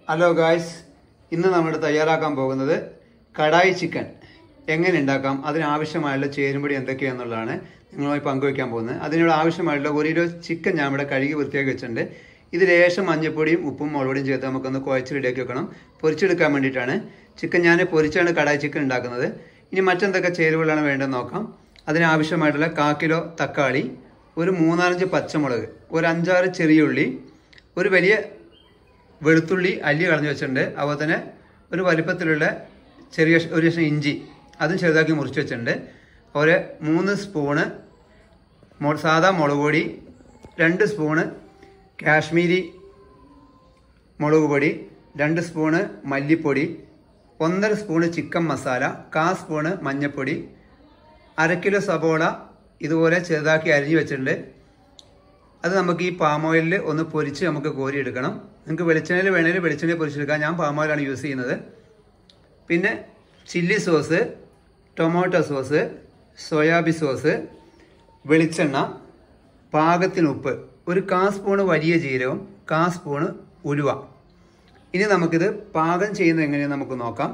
hello guys ഇന്ന് നമ്മൾ തയ്യാറാക്കാൻ പോകുന്നത് കടായി ചിക്കൻ എങ്ങനെ ഉണ്ടാക്കാം അതിനാവശ്യമായുള്ള ചേരുമ്പടി എന്തൊക്കെയാണെന്നുള്ളതാണ് നിങ്ങളുമായി പങ്കുവയ്ക്കാൻ പോകുന്നത് അതിനുള്ള ആവശ്യമായുള്ള ഒരു കിലോ ചിക്കൻ ഞാൻ ഇവിടെ കഴുകി വൃത്തിയാക്കി വെച്ചിട്ടുണ്ട് ഇത് ലേശം മഞ്ഞപ്പൊടിയും ഉപ്പും മുളകുപൊടിയും ചേർത്ത് നമുക്കൊന്ന് കുഴച്ച് റെഡിയാക്കി വെക്കണം പൊരിച്ചെടുക്കാൻ വേണ്ടിയിട്ടാണ് ചിക്കൻ ഞാൻ പൊരിച്ചാണ് കടായി ചിക്കൻ ഉണ്ടാക്കുന്നത് ഇനി മറ്റെന്തൊക്കെ ചേരുവകളാണ് വേണ്ടതെന്ന് നോക്കാം അതിനാവശ്യമായിട്ടുള്ള കാ കിലോ തക്കാളി ഒരു മൂന്നാലഞ്ച് പച്ചമുളക് ഒരു അഞ്ചാറ് ചെറിയ ഉള്ളി ഒരു വലിയ വെളുത്തുള്ളി അല്ലി കളഞ്ഞു വെച്ചിട്ടുണ്ട് അതുപോലെ തന്നെ ഒരു വലിപ്പത്തിലുള്ള ചെറിയ ഷ- ഒരു കഷ്ണം ഇഞ്ചി അതും ചെറുതാക്കി മുറിച്ച് വെച്ചിട്ടുണ്ട് ഒരു മൂന്ന് സ്പൂണ് മൊ- സാദാ മുളക് പൊടി രണ്ട് സ്പൂണ് കാശ്മീരി മുളക് പൊടി രണ്ട് സ്പൂണ് മല്ലിപ്പൊടി ഒന്നര സ്പൂണ് ചിക്കൻ മസാല കാ സ്പൂണ് മഞ്ഞൾപ്പൊടി അര കിലോ സബോള ഇതുപോലെ ചെറുതാക്കി അരിഞ്ഞു വെച്ചിട്ടുണ്ട് അത് നമുക്ക് ഈ പാം ഓയിലിൽ ഒന്ന് പൊരിച്ച് നമുക്ക് കോരിയെടുക്കണം നിങ്ങൾക്ക് വെളിച്ചെണ്ണയിൽ വേണമെങ്കിൽ വെളിച്ചെണ്ണയിൽ പൊരിച്ചെടുക്കാം ഞാൻ പാം ഓയിലാണ് യൂസ് ചെയ്യുന്നത് പിന്നെ ചില്ലി സോസ് ടൊമാറ്റോ സോസ് സോയാബി സോസ് വെളിച്ചെണ്ണ പാകത്തിന് ഉപ്പ് ഒരു കാ സ്പൂണ് വലിയ ജീരകം കാ സ്പൂണ് ഉലുവ ഇനി നമുക്കിത് പാകം ചെയ്യുന്നത് എങ്ങനെയാണെന്ന് നമുക്ക് നോക്കാം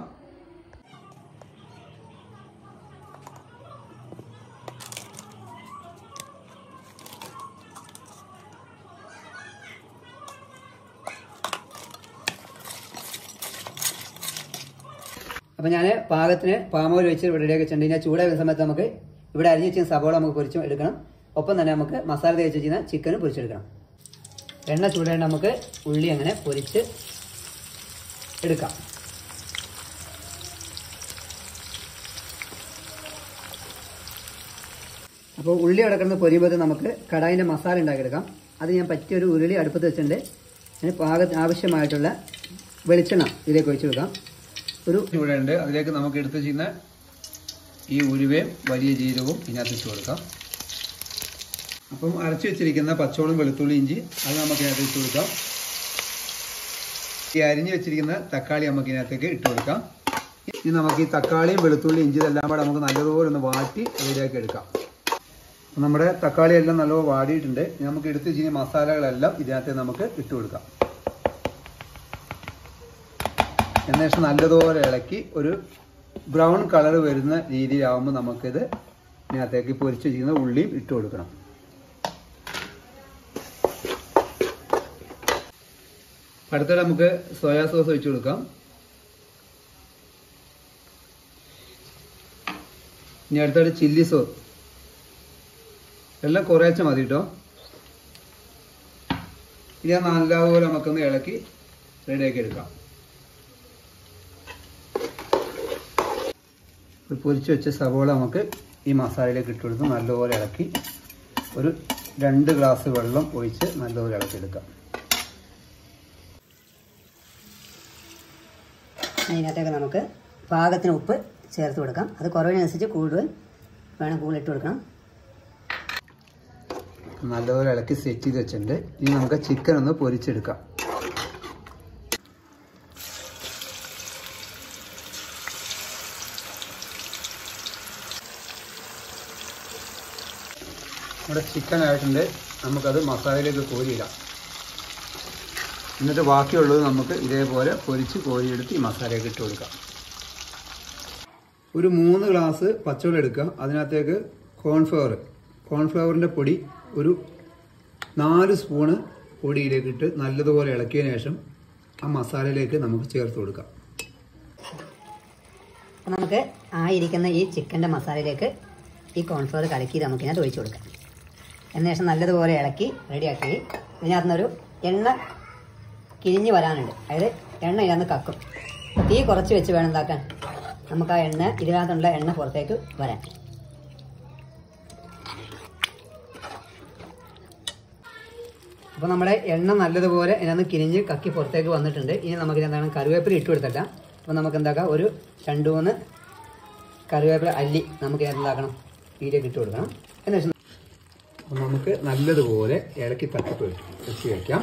അപ്പം ഞാൻ പാകത്തിന് പാമോയിൽ വെച്ച് റെഡിയാക്കി വെച്ചിട്ടുണ്ട് ഇനി ചൂടായ സമയത്ത് നമുക്ക് ഇവിടെ അരിഞ്ഞ് വെച്ച സവോള നമുക്ക് പൊരിച്ച് എടുക്കണം ഒപ്പം തന്നെ നമുക്ക് മസാല തേച്ച് വെച്ചിരുന്ന ചിക്കനും പൊരിച്ചെടുക്കണം എണ്ണ ചൂടായിട്ട് നമുക്ക് ഉള്ളി അങ്ങനെ പൊരിച്ച് എടുക്കാം അപ്പോൾ ഉള്ളി അടക്കുന്ന പൊരിയുമ്പോൾ നമുക്ക് കടായിൻ്റെ മസാല ഉണ്ടാക്കിയെടുക്കാം അത് ഞാൻ പറ്റിയൊരു ഉരുളി അടുപ്പത്ത് വെച്ചിട്ടുണ്ട് അതിന് പാക ആവശ്യമായിട്ടുള്ള വെളിച്ചെണ്ണ ഇതിലേക്ക് ഒഴിച്ചു കൊടുക്കാം ഒരു ഇവിടെ ഉണ്ട് അതിലേക്ക് നമുക്ക് എടുത്ത് ചെയ്യുന്ന ഈ ഉരുവയും വലിയ ജീരകവും ഇതിനകത്ത് ഇട്ട് കൊടുക്കാം അപ്പം അരച്ചു വെച്ചിരിക്കുന്ന പച്ചോളം വെളുത്തുള്ളി ഇഞ്ചി അത് നമുക്ക് ഇതിനകത്ത് ഇട്ട് കൊടുക്കാം ഈ അരിഞ്ഞു വെച്ചിരിക്കുന്ന തക്കാളി നമുക്ക് ഇതിനകത്തേക്ക് ഇട്ട് കൊടുക്കാം ഇനി നമുക്ക് ഈ തക്കാളിയും വെളുത്തുള്ളി ഇഞ്ചി ഇതെല്ലാം കൂടെ നമുക്ക് നല്ലതുപോലെ ഒന്ന് വാട്ടി റെഡിയാക്കി എടുക്കാം അപ്പം നമ്മുടെ തക്കാളി എല്ലാം നല്ലപോലെ വാടിയിട്ടുണ്ട് ഇനി നമുക്ക് എടുത്ത് വെച്ചിരിക്കുന്ന മസാലകളെല്ലാം ഇതിനകത്ത് നമുക്ക് ഇട്ട് കൊടുക്കാം എന്നേഷം നല്ലതുപോലെ ഇളക്കി ഒരു ബ്രൗൺ കളർ വരുന്ന രീതിയിലാവുമ്പോൾ നമുക്കിത് ഇതിനകത്തേക്ക് പൊരിച്ച് ചെയ്യുന്ന ഉള്ളിയും ഇട്ട് കൊടുക്കണം അടുത്തത് നമുക്ക് സോയാ സോസ് ഒഴിച്ചു കൊടുക്കാം ഇനി അടുത്തത് ചില്ലി സോസ് എല്ലാം കുറേശ്ശെ മതി കേട്ടോ ഇനി അത് നല്ലതുപോലെ നമുക്കൊന്ന് ഇളക്കി റെഡിയാക്കി എടുക്കാം ഒരു പൊരിച്ച് വെച്ച സവോള നമുക്ക് ഈ മസാലയിലേക്ക് ഇട്ട് കൊടുത്ത് നല്ലപോലെ ഇളക്കി ഒരു രണ്ട് ഗ്ലാസ് വെള്ളം ഒഴിച്ച് നല്ലപോലെ ഇളക്കിയെടുക്കാം അതിനകത്തേക്ക് നമുക്ക് പാകത്തിന് ഉപ്പ് ചേർത്ത് കൊടുക്കാം അത് കുറവിനനുസരിച്ച് കൂടുതൽ വേണം കൂടുതൽ ഇട്ട് കൊടുക്കണം നല്ലപോലെ ഇളക്കി സെറ്റ് ചെയ്ത് വെച്ചിട്ടുണ്ട് ഇനി നമുക്ക് ചിക്കൻ ഒന്ന് പൊരിച്ചെടുക്കാം നമ്മുടെ ചിക്കൻ ആയിട്ടുണ്ട് നമുക്കത് മസാലയിലേക്ക് കോരിയിടാം എന്നിട്ട് ബാക്കിയുള്ളത് നമുക്ക് ഇതേപോലെ പൊരിച്ച് കോരിയെടുത്ത് ഈ മസാലയൊക്കെ ഇട്ട് കൊടുക്കാം ഒരു മൂന്ന് ഗ്ലാസ് പച്ചവെള്ളം എടുക്കുക അതിനകത്തേക്ക് കോൺഫ്ലവർ കോൺഫ്ലവറിൻ്റെ പൊടി ഒരു നാല് സ്പൂണ് പൊടിയിലേക്ക് ഇട്ട് നല്ലതുപോലെ ഇളക്കിയതിന് ശേഷം ആ മസാലയിലേക്ക് നമുക്ക് ചേർത്ത് കൊടുക്കാം അപ്പം നമുക്ക് ആ ഇരിക്കുന്ന ഈ ചിക്കൻ്റെ മസാലയിലേക്ക് ഈ കോൺഫ്ലവർ കലക്കി നമുക്ക് ഇതിനകത്ത് ഒഴിച്ചു കൊടുക്കാം എന്ന ശേഷം നല്ലതുപോലെ ഇളക്കി റെഡിയാക്കി ഇതിനകത്ത് നിന്നൊരു എണ്ണ കിഴിഞ്ഞ് വരാനുണ്ട് അതായത് എണ്ണ ഇതിനകത്ത് കക്കും തീ കുറച്ച് വെച്ച് വേണം എന്താക്കാൻ നമുക്ക് ആ എണ്ണ ഇതിനകത്തുള്ള എണ്ണ പുറത്തേക്ക് വരാൻ അപ്പോൾ നമ്മുടെ എണ്ണ നല്ലതുപോലെ ഇതിനകത്ത് കിരിഞ്ഞ് കക്കി പുറത്തേക്ക് വന്നിട്ടുണ്ട് ഇനി നമുക്ക് എന്താണ് കറിവേപ്പില ഇട്ട് കൊടുത്തിട്ടാം അപ്പോൾ നമുക്ക് എന്താക്കാം ഒരു രണ്ട് മൂന്ന് കറിവേപ്പില അല്ലി നമുക്ക് ഇതിനകത്ത് എന്താക്കണം ഇതിലേക്ക് ഇട്ട് കൊടുക്കണം എന്നുവെച്ചാൽ അപ്പോൾ നമുക്ക് നല്ലതുപോലെ ഇളക്കി തട്ടി വെച്ച് വയ്ക്കാം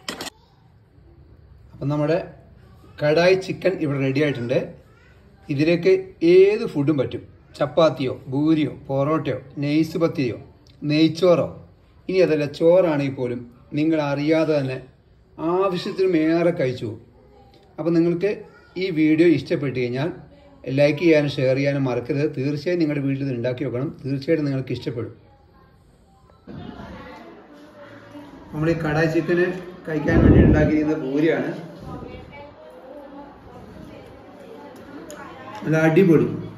അപ്പം നമ്മുടെ കടായി ചിക്കൻ ഇവിടെ റെഡി ആയിട്ടുണ്ട് ഇതിലേക്ക് ഏത് ഫുഡും പറ്റും ചപ്പാത്തിയോ ഭൂരിയോ പൊറോട്ടയോ നെയ്സ് പത്തിരിയോ നെയ്ച്ചോറോ ഇനി അതല്ല ചോറാണെങ്കിൽ പോലും നിങ്ങൾ അറിയാതെ തന്നെ ആവശ്യത്തിനും ഏറെ കഴിച്ചു പോകും അപ്പോൾ നിങ്ങൾക്ക് ഈ വീഡിയോ ഇഷ്ടപ്പെട്ട് കഴിഞ്ഞാൽ ലൈക്ക് ചെയ്യാനും ഷെയർ ചെയ്യാനും മറക്കരുത് തീർച്ചയായും നിങ്ങളുടെ വീട്ടിൽ ഇത് ഉണ്ടാക്കി വെക്കണം തീർച്ചയായിട്ടും നിങ്ങൾക്ക് ഇഷ്ടപ്പെടും നമ്മൾ ഈ കടായി ചിക്കന് കഴിക്കാൻ വേണ്ടി ഉണ്ടാക്കിയിരിക്കുന്ന പൂരിയാണ് നല്ല അടിപൊളി